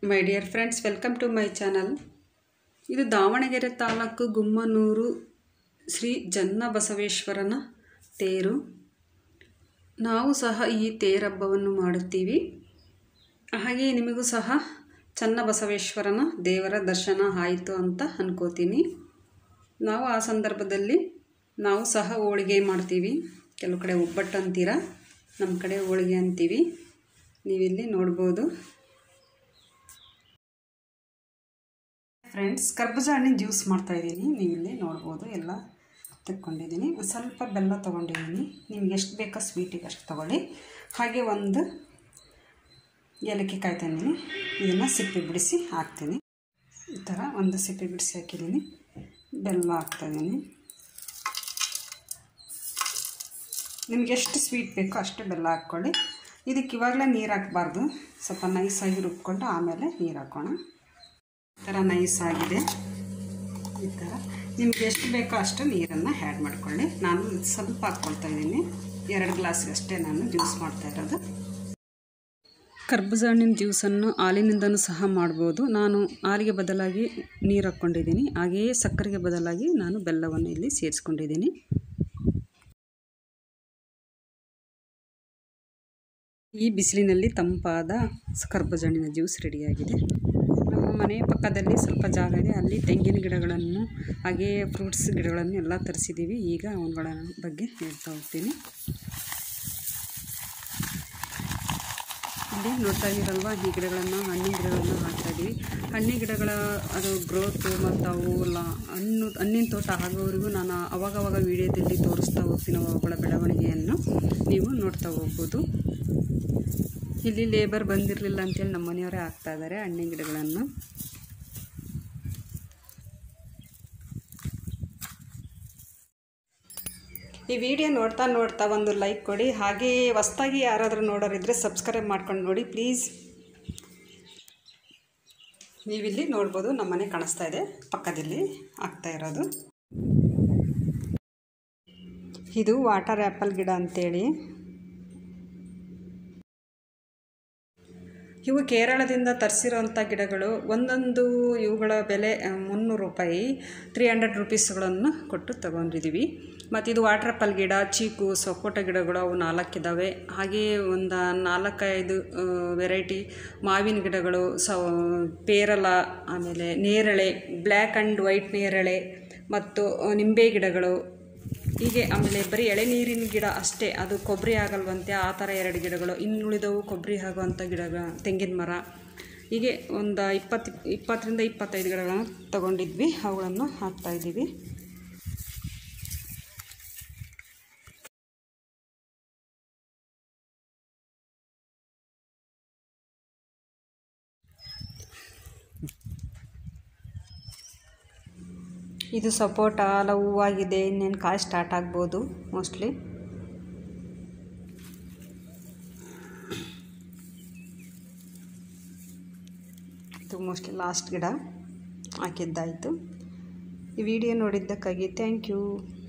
my dear friends welcome to my channel ಇದು ದಾವಣಗೆರೆ ತಾಲೂಕು ಗುಮ್ಮನೂರು ಶ್ರೀ ಜನ್ನಬಸವೇಶ್ವರನ ತೇರು ನಾವು ಸಹ ಈ ತೇರಬ್ಬವನ್ನು ಮಾಡುತ್ತೀವಿ ಹಾಗೆ ನಿಮಗೂ ಸಹ ಚನ್ನಬಸವೇಶ್ವರನ ದೇವರ ದರ್ಶನ ಆಯಿತು ಅಂತ ಅನ್ಕೋತೀನಿ ನಾವು ಆ ಸಂದರ್ಭದಲ್ಲಿ ನಾವು ಸಹ ಹೋಳಿಗೆ ಮಾಡ್ತೀವಿ ಕೆಲವು ಕಡೆ ಒಬ್ಬಟ್ಟು ಅಂತೀರ ನಮ್ಮ ಕಡೆ ಹೋಳಿಗೆ ಅಂತೀವಿ ನೀವಿಲ್ಲಿ ನೋಡ್ಬೋದು ಫ್ರೆಂಡ್ಸ್ ಕರ್ಬೂಜ ಹಣ್ಣಿನ ಜ್ಯೂಸ್ ಮಾಡ್ತಾಯಿದ್ದೀನಿ ನೀವಿಲ್ಲಿ ನೋಡ್ಬೋದು ಎಲ್ಲ ತೆಕ್ಕೊಂಡಿದ್ದೀನಿ ಸ್ವಲ್ಪ ಬೆಲ್ಲ ತೊಗೊಂಡಿದ್ದೀನಿ ನಿಮ್ಗೆ ಎಷ್ಟು ಬೇಕೋ ಸ್ವೀಟಿಗೆ ಅಷ್ಟು ತೊಗೊಳ್ಳಿ ಹಾಗೆ ಒಂದು ಏಲಕ್ಕಿ ಕಾಯಿ ತಂದೀನಿ ಇದನ್ನು ಸಿಪ್ಪೆ ಬಿಡಿಸಿ ಹಾಕ್ತೀನಿ ಈ ಥರ ಒಂದು ಸಿಪ್ಪೆ ಬಿಡಿಸಿ ಹಾಕಿದ್ದೀನಿ ಬೆಲ್ಲ ಹಾಕ್ತಾಯಿದ್ದೀನಿ ನಿಮ್ಗೆ ಎಷ್ಟು ಸ್ವೀಟ್ ಬೇಕೋ ಅಷ್ಟು ಬೆಲ್ಲ ಹಾಕ್ಕೊಳ್ಳಿ ಇದಕ್ಕೆ ಇವಾಗಲೇ ನೀರು ಹಾಕಬಾರ್ದು ಸ್ವಲ್ಪ ನೈಸಾಗಿ ರುಬ್ಕೊಂಡು ಆಮೇಲೆ ನೀರು ಹಾಕೋಣ ಈ ಥರ ನೈಸ್ ಆಗಿದೆ ಈ ಥರ ನಿಮ್ಗೆ ಎಷ್ಟು ಬೇಕೋ ಅಷ್ಟು ನೀರನ್ನು ಆ್ಯಡ್ ಮಾಡ್ಕೊಳ್ಳಿ ನಾನು ಸ್ವಲ್ಪ ಹಾಕ್ಕೊಳ್ತಾ ಇದ್ದೀನಿ ಎರಡು ಗ್ಲಾಸ್ಗಷ್ಟೇ ನಾನು ಜ್ಯೂಸ್ ಮಾಡ್ತಾ ಇರೋದು ಕರ್ಬೂಜ ಹಣ್ಣಿನ ಜ್ಯೂಸನ್ನು ಹಾಲಿನಿಂದನೂ ಸಹ ಮಾಡ್ಬೋದು ನಾನು ಹಾಲಿಗೆ ಬದಲಾಗಿ ನೀರು ಹಾಕ್ಕೊಂಡಿದ್ದೀನಿ ಹಾಗೆಯೇ ಸಕ್ಕರೆಗೆ ಬದಲಾಗಿ ನಾನು ಬೆಲ್ಲವನ್ನು ಇಲ್ಲಿ ಸೇರಿಸ್ಕೊಂಡಿದ್ದೀನಿ ಈ ಬಿಸಿಲಿನಲ್ಲಿ ತಂಪಾದ ಕರ್ಬೂಜ ಹಣ್ಣಿನ ಜ್ಯೂಸ್ ರೆಡಿಯಾಗಿದೆ ನಮ್ಮ ಮನೆಯ ಪಕ್ಕದಲ್ಲಿ ಸ್ವಲ್ಪ ಜಾಗ ಇದೆ ಅಲ್ಲಿ ತೆಂಗಿನ ಗಿಡಗಳನ್ನು ಹಾಗೆಯೇ ಫ್ರೂಟ್ಸ್ ಗಿಡಗಳನ್ನು ಎಲ್ಲ ತರಿಸಿದ್ದೀವಿ ಈಗ ಅವುಗಳ ಬಗ್ಗೆ ಹೇಳ್ತಾ ಹೋಗ್ತೀನಿ ಇಲ್ಲಿ ನೋಡ್ತಾ ಇದ್ದೀರಲ್ವ ಈ ಗಿಡಗಳನ್ನು ಹಣ್ಣಿನ ಗಿಡಗಳನ್ನು ಹಾಕ್ತಾಯಿದ್ದೀವಿ ಹಣ್ಣಿನ ಗಿಡಗಳ ಅದು ಗ್ರೋತು ಮತ್ತು ಅವು ಲ ಹಣ್ಣು ಹಣ್ಣಿನ ತೋಟ ಆಗೋವರೆಗೂ ನಾನು ಅವಾಗವಾಗ ವೀಡಿಯೋದಲ್ಲಿ ತೋರಿಸ್ತಾ ಹೋಗ್ತೀನಿ ಅವುಗಳ ಬೆಳವಣಿಗೆಯನ್ನು ನೀವು ನೋಡ್ತಾ ಹೋಗ್ಬೋದು ಇಲ್ಲಿ ಲೇಬರ್ ಬಂದಿರಲಿಲ್ಲ ಅಂತೇಳಿ ನಮ್ಮ ಮನೆಯವರೇ ಹಾಕ್ತಾ ಇದ್ದಾರೆ ಹಣ್ಣಿನ ಗಿಡಗಳನ್ನು ಈ ವಿಡಿಯೋ ನೋಡ್ತಾ ನೋಡ್ತಾ ಒಂದು ಲೈಕ್ ಕೊಡಿ ಹಾಗೆಯೇ ಹೊಸ್ದಾಗಿ ಯಾರಾದರೂ ನೋಡೋರಿದ್ದರೆ ಸಬ್ಸ್ಕ್ರೈಬ್ ಮಾಡ್ಕೊಂಡು ನೋಡಿ ಪ್ಲೀಸ್ ನೀವಿಲ್ಲಿ ನೋಡ್ಬೋದು ನಮ್ಮ ಮನೆ ಕಾಣಿಸ್ತಾ ಇದೆ ಪಕ್ಕದಲ್ಲಿ ಆಗ್ತಾ ಇರೋದು ಇದು ವಾಟರ್ ಆ್ಯಪಲ್ ಗಿಡ ಅಂತೇಳಿ ಇವು ಕೇರಳದಿಂದ ತರಿಸಿರೋಂಥ ಗಿಡಗಳು ಒಂದೊಂದು ಇವುಗಳ ಬೆಲೆ ಮುನ್ನೂರು ರೂಪಾಯಿ ತ್ರೀ ಹಂಡ್ರೆಡ್ ರುಪೀಸ್ಗಳನ್ನು ಕೊಟ್ಟು ತೊಗೊಂಡಿದ್ದೀವಿ ಮತ್ತು ಇದು ವಾಟರ್ ಆ್ಯಪಲ್ ಗಿಡ ಚೀಕು ಸಪೋಟ ಗಿಡಗಳು ಅವು ನಾಲ್ಕಿದ್ದಾವೆ ಹಾಗೆಯೇ ಒಂದು ನಾಲ್ಕೈದು ವೆರೈಟಿ ಮಾವಿನ ಗಿಡಗಳು ಸ ಪೇರಲ ಆಮೇಲೆ ನೇರಳೆ ಬ್ಲ್ಯಾಕ್ ಆ್ಯಂಡ್ ವೈಟ್ ನೇರಳೆ ಮತ್ತು ನಿಂಬೆ ಗಿಡಗಳು ಹೀಗೆ ಆಮೇಲೆ ಬರೀ ಎಳೆನೀರಿನ ಗಿಡ ಅಷ್ಟೇ ಅದು ಕೊಬ್ಬರಿ ಆಗಲ್ವಂತೆ ಆ ಥರ ಎರಡು ಗಿಡಗಳು ಇನ್ನುಳಿದವು ಕೊಬ್ಬರಿ ಆಗುವಂಥ ಗಿಡಗಳ ತೆಂಗಿನ ಮರ ಹೀಗೆ ಒಂದು ಇಪ್ಪತ್ತು ಇಪ್ಪತ್ತರಿಂದ ಇಪ್ಪತ್ತೈದು ಗಿಡಗಳನ್ನು ತಗೊಂಡಿದ್ವಿ ಅವುಗಳನ್ನು ಹಾಕ್ತಾಯಿದ್ದೀವಿ ಇದು ಸಪೋಟ ಎಲ್ಲ ಹೂವಾಗಿದೆ ಇನ್ನೇನು ಕಾಯಿ ಸ್ಟಾರ್ಟ್ ಆಗ್ಬೋದು ಮೋಸ್ಟ್ಲಿ ಇದು ಮೋಸ್ಟ್ಲಿ ಲಾಸ್ಟ್ ಗಿಡ ಹಾಕಿದ್ದಾಯಿತು ಈ ವಿಡಿಯೋ ನೋಡಿದ್ದಕ್ಕಾಗಿ ಥ್ಯಾಂಕ್ ಯು